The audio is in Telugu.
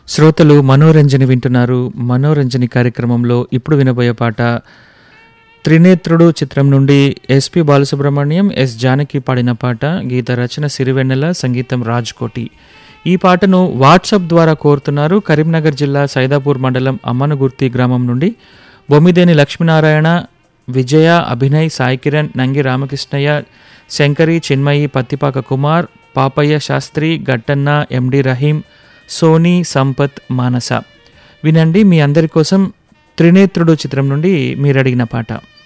శ్రోతలు మనోరంజని వింటున్నారు మనోరంజని కార్యక్రమంలో ఇప్పుడు వినబోయే పాట త్రినేత్రుడు చిత్రం నుండి ఎస్పి బాలసుబ్రహ్మణ్యం ఎస్ జానకి పాడిన పాట గీత రచన సిరివెన్నెల సంగీతం రాజ్కోటి ఈ పాటను వాట్సాప్ ద్వారా కోరుతున్నారు కరీంనగర్ జిల్లా సైదాపూర్ మండలం అమ్మనగుర్తి గ్రామం నుండి బొమ్మిదేని లక్ష్మీనారాయణ విజయ అభినయ్ సాయి కిరణ్ నంగి రామకృష్ణయ్య శంకరి చిన్మయి పత్తిపాక కుమార్ పాపయ్య శాస్త్రి గట్టన్న ఎండి రహీం సోనీ సంపత్ మానస వినండి మీ అందరి కోసం త్రినేత్రుడు చిత్రం నుండి మీరు అడిగిన పాట